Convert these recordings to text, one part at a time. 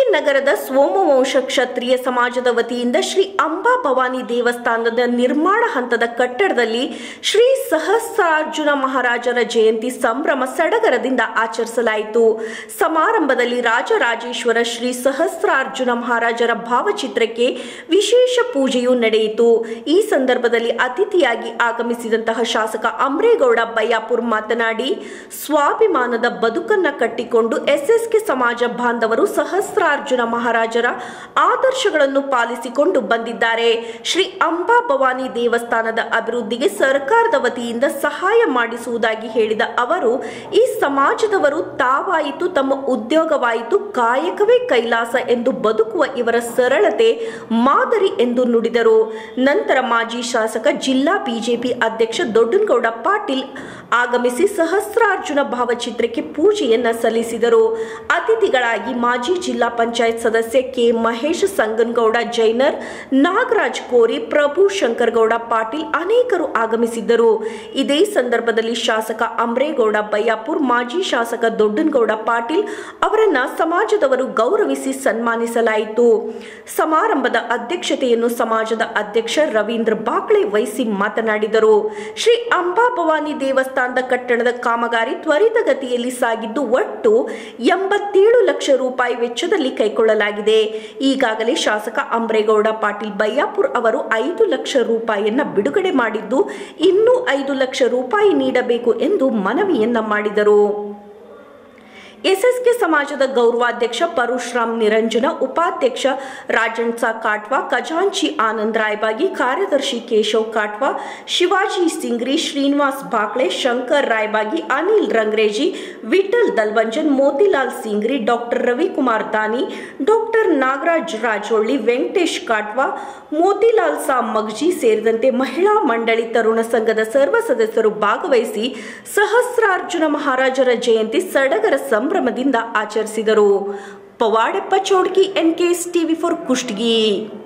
ನಗರದ ಸೋಮವಂಶ ಕ್ಷತ್ರಿಯ ಸಮಾಜದ ವತಿಯಿಂದ ಶ್ರೀ ಅಂಬಾ ಭವಾನಿ ದೇವಸ್ಥಾನದ ನಿರ್ಮಾಣ ಹಂತದ ಕಟ್ಟಡದಲ್ಲಿ ಶ್ರೀ ಸಹಸ್ರಾರ್ಜುನ ಮಹಾರಾಜರ ಜಯಂತಿ ಸಂಭ್ರಮ ಸಡಗರದಿಂದ ಆಚರಿಸಲಾಯಿತು ಸಮಾರಂಭದಲ್ಲಿ ರಾಜರಾಜೇಶ್ವರ ಶ್ರೀ ಸಹಸ್ರಾರ್ಜುನ ಮಹಾರಾಜರ ಭಾವಚಿತ್ರಕ್ಕೆ ವಿಶೇಷ ಪೂಜೆಯು ನಡೆಯಿತು ಈ ಸಂದರ್ಭದಲ್ಲಿ ಅತಿಥಿಯಾಗಿ ಆಗಮಿಸಿದಂತಹ ಶಾಸಕ ಅಮ್ರೇಗೌಡ ಬಯ್ಯಾಪುರ್ ಮಾತನಾಡಿ ಸ್ವಾಭಿಮಾನದ ಬದುಕನ್ನ ಕಟ್ಟಿಕೊಂಡು ಎಸ್ಎಸ್ಕೆ ಸಮಾಜ ಬಾಂಧವರು ಸಹಸ್ರಾರ್ಜುನ ಮಹಾರಾಜರ ಆದರ್ಶಗಳನ್ನು ಪಾಲಿಸಿಕೊಂಡು ಬಂದಿದ್ದಾರೆ ಶ್ರೀ ಅಂಬಾ ಭವಾನಿ ದೇವಸ್ಥಾನದ ಅಭಿವೃದ್ಧಿಗೆ ಸರ್ಕಾರದ ವತಿಯಿಂದ ಸಹಾಯ ಮಾಡಿಸುವುದಾಗಿ ಹೇಳಿದ ಅವರು ಈ ಸಮಾಜದವರು ತಾವಾಯಿತು ತಮ್ಮ ಉದ್ಯೋಗವಾಯಿತು ಕಾಯಕವೇ ಕೈಲಾಸ ಎಂದು ಬದುಕುವ ಇವರ ಸರಳತೆ ಮಾದರಿ ಎಂದು ನುಡಿದರು ನಂತರ ಮಾಜಿ ಶಾಸಕ ಜಿಲ್ಲಾ ಬಿಜೆಪಿ ಅಧ್ಯಕ್ಷ ದೊಡ್ಡನಗೌಡ ಪಾಟೀಲ್ ಆಗಮಿಸಿ ಸಹಸ್ರಾರ್ಜುನ ಭಾವಚಿತ್ರಕ್ಕೆ ಪೂಜೆಯನ್ನ ಸಲ್ಲಿಸಿದರು ಅತಿಥಿಗಳಾಗಿ ಮಾಜಿ ಜಿಲ್ಲಾ ಪಂಚಾಯತ್ ಸದಸ್ಯ ಕೆ ಮಹೇಶ್ ಸಂಗನಗೌಡ ಜೈನರ್ ನಾಗರಾಜ್ ಕೋರಿ ಪ್ರಭು ಶಂಕರಗೌಡ ಪಾಟೀಲ್ ಅನೇಕರು ಆಗಮಿಸಿದ್ದರು ಇದೇ ಸಂದರ್ಭದಲ್ಲಿ ಶಾಸಕ ಅಮ್ರೇಗೌಡ ಬಯ್ಯಾಪುರ್ ಮಾಜಿ ಶಾಸಕ ದೊಡ್ಡನಗೌಡ ಪಾಟೀಲ್ ಅವರನ್ನ ಸಮಾಜದವರು ಗೌರವಿಸಿ ಸನ್ಮಾನಿಸಲಾಯಿತು ಸಮಾರಂಭದ ಅಧ್ಯಕ್ಷತೆಯನ್ನು ಸಮಾಜದ ಅಧ್ಯಕ್ಷ ರವೀಂದ್ರ ಬಾಕ್ಳೆ ವಹಿಸಿ ಮಾತನಾಡಿದರು ಶ್ರೀ ಅಂಬಾ ಭವಾನಿ ದೇವಸ್ಥಾನದ ಕಟ್ಟಡದ ಕಾಮಗಾರಿ ತ್ವರಿತಗತಿಯಲ್ಲಿ ಸಾಗಿದ್ದು ಒಟ್ಟು ಎಂಬತ್ತೇಳು ಲಕ್ಷ ರೂಪಾಯಿ ವೆಚ್ಚದಲ್ಲಿ ಕೈಗೊಳ್ಳಲಾಗಿದೆ ಈಗಾಗಲೇ ಶಾಸಕ ಅಮ್ರೇಗೌಡ ಪಾಟೀಲ್ ಬಯ್ಯಾಪುರ್ ಅವರು ಐದು ಲಕ್ಷ ರೂಪಾಯಿಯನ್ನ ಬಿಡುಗಡೆ ಮಾಡಿದ್ದು ಇನ್ನೂ ಐದು ಲಕ್ಷ ರೂಪಾಯಿ ನೀಡಬೇಕು ಎಂದು ಮನವಿಯನ್ನ ಮಾಡಿದರು ಎಸ್ಎಸ್ಕೆ ಸಮಾಜದ ಗೌರವಾಧ್ಯಕ್ಷ ಪರಶುರಾಮ್ ನಿರಂಜನ ಉಪಾಧ್ಯಕ್ಷ ರಾಜನ್ ಸಾ ಕಾಟ್ವಾ ಖಜಾಂಚಿ ಆನಂದ್ ರಾಯಬಾಗಿ ಕಾರ್ಯದರ್ಶಿ ಕೇಶವ್ ಕಾಟ್ವಾ ಶಿವಾಜಿ ಸಿಂಗ್ರಿ ಶ್ರೀನಿವಾಸ್ ಬಾಕ್ಳೆ ಶಂಕರ್ ರಾಯಬಾಗಿ ಅನಿಲ್ ರಂಗ್ರೇಜಿ ವಿಠಲ್ ದಲ್ವಂಜನ್ ಮೋತಿಲಾಲ್ ಸಿಂಗ್ರಿ ಡಾಕ್ಟರ್ ರವಿಕುಮಾರ್ ದಾನಿ ಡಾಕ್ಟರ್ ನಾಗರಾಜ್ ರಾಜೊಳ್ಳಿ ವೆಂಕಟೇಶ್ ಕಾಟ್ವಾ ಮೋತಿಲಾಲ್ ಸಾ ಮಗ್ಜಿ ಸೇರಿದಂತೆ ಮಹಿಳಾ ಮಂಡಳಿ ತರುಣ ಸಂಘದ ಸರ್ವ ಸದಸ್ಯರು ಭಾಗವಹಿಸಿ ಸಹಸ್ರಾರ್ಜುನ ಮಹಾರಾಜರ ಜಯಂತಿ ಸಡಗರ ಸಂಭ್ರಮದಿಂದ ಆಚರಿಸಿದರು Pavadappa Choudki NKS TV for Kushtagi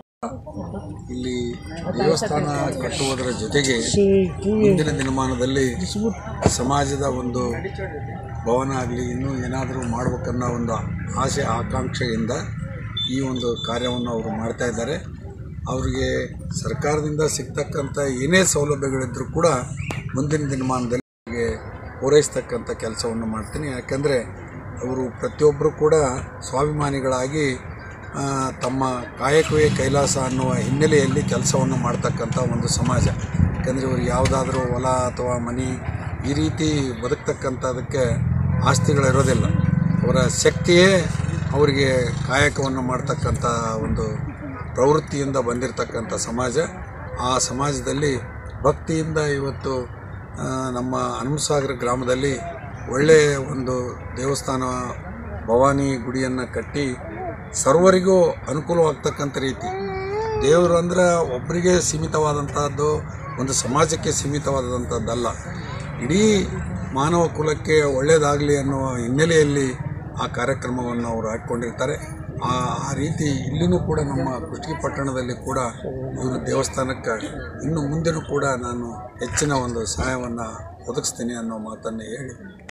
ಇಲ್ಲಿ ದೇವಸ್ಥಾನ ಕಟ್ಟುವುದರ ಜೊತೆಗೆ ಮುಂದಿನ ದಿನಮಾನದಲ್ಲಿ ಸಮಾಜದ ಒಂದು ಭವನ ಆಗಲಿ ಇನ್ನೂ ಏನಾದರೂ ಮಾಡ್ಬೇಕನ್ನೋ ಒಂದು ಆಸೆ ಆಕಾಂಕ್ಷೆಯಿಂದ ಈ ಒಂದು ಕಾರ್ಯವನ್ನು ಅವರು ಮಾಡ್ತಾ ಇದ್ದಾರೆ ಅವರಿಗೆ ಸರ್ಕಾರದಿಂದ ಸಿಗ್ತಕ್ಕಂಥ ಏನೇ ಸೌಲಭ್ಯಗಳಿದ್ದರೂ ಕೂಡ ಮುಂದಿನ ದಿನಮಾನದಲ್ಲಿ ಅವರಿಗೆ ಪೂರೈಸ್ತಕ್ಕಂಥ ಕೆಲಸವನ್ನು ಮಾಡ್ತೀನಿ ಯಾಕೆಂದರೆ ಅವರು ಪ್ರತಿಯೊಬ್ಬರು ಕೂಡ ಸ್ವಾಭಿಮಾನಿಗಳಾಗಿ ಆ, ತಮ್ಮ ಕಾಯಕವೇ ಕೈಲಾಸ ಅನ್ನುವ ಹಿನ್ನೆಲೆಯಲ್ಲಿ ಕೆಲಸವನ್ನು ಮಾಡ್ತಕ್ಕಂಥ ಒಂದು ಸಮಾಜ ಯಾಕಂದರೆ ಇವರು ಯಾವುದಾದ್ರೂ ಹೊಲ ಅಥವಾ ಮನೆ ಈ ರೀತಿ ಬದುಕ್ತಕ್ಕಂಥದಕ್ಕೆ ಆಸ್ತಿಗಳಿರೋದಿಲ್ಲ ಅವರ ಶಕ್ತಿಯೇ ಅವರಿಗೆ ಕಾಯಕವನ್ನು ಮಾಡ್ತಕ್ಕಂಥ ಒಂದು ಪ್ರವೃತ್ತಿಯಿಂದ ಬಂದಿರತಕ್ಕಂಥ ಸಮಾಜ ಆ ಸಮಾಜದಲ್ಲಿ ಭಕ್ತಿಯಿಂದ ಇವತ್ತು ಆ, ನಮ್ಮ ಹನುಮಸಾಗರ ಗ್ರಾಮದಲ್ಲಿ ಒಳ್ಳೆಯ ಒಂದು ದೇವಸ್ಥಾನ ಭವಾನಿ ಗುಡಿಯನ್ನು ಕಟ್ಟಿ ಸರ್ವರಿಗೂ ಅನುಕೂಲವಾಗ್ತಕ್ಕಂಥ ರೀತಿ ದೇವರು ಅಂದ್ರೆ ಒಬ್ಬರಿಗೆ ಸೀಮಿತವಾದಂಥದ್ದು ಒಂದು ಸಮಾಜಕ್ಕೆ ಸೀಮಿತವಾದಂಥದ್ದಲ್ಲ ಇಡೀ ಮಾನವ ಕುಲಕ್ಕೆ ಒಳ್ಳೆಯದಾಗಲಿ ಅನ್ನುವ ಹಿನ್ನೆಲೆಯಲ್ಲಿ ಆ ಕಾರ್ಯಕ್ರಮವನ್ನು ಅವರು ಹಾಕ್ಕೊಂಡಿರ್ತಾರೆ ಆ ಆ ರೀತಿ ಇಲ್ಲಿನೂ ಕೂಡ ನಮ್ಮ ಕುಷ್ಟಗಿ ಪಟ್ಟಣದಲ್ಲಿ ಕೂಡ ಇವರು ದೇವಸ್ಥಾನಕ್ಕೆ ಇನ್ನು ಮುಂದೆನೂ ಕೂಡ ನಾನು ಹೆಚ್ಚಿನ ಒಂದು ಸಹಾಯವನ್ನು ಒದಗಿಸ್ತೀನಿ ಅನ್ನೋ ಮಾತನ್ನು ಹೇಳಿ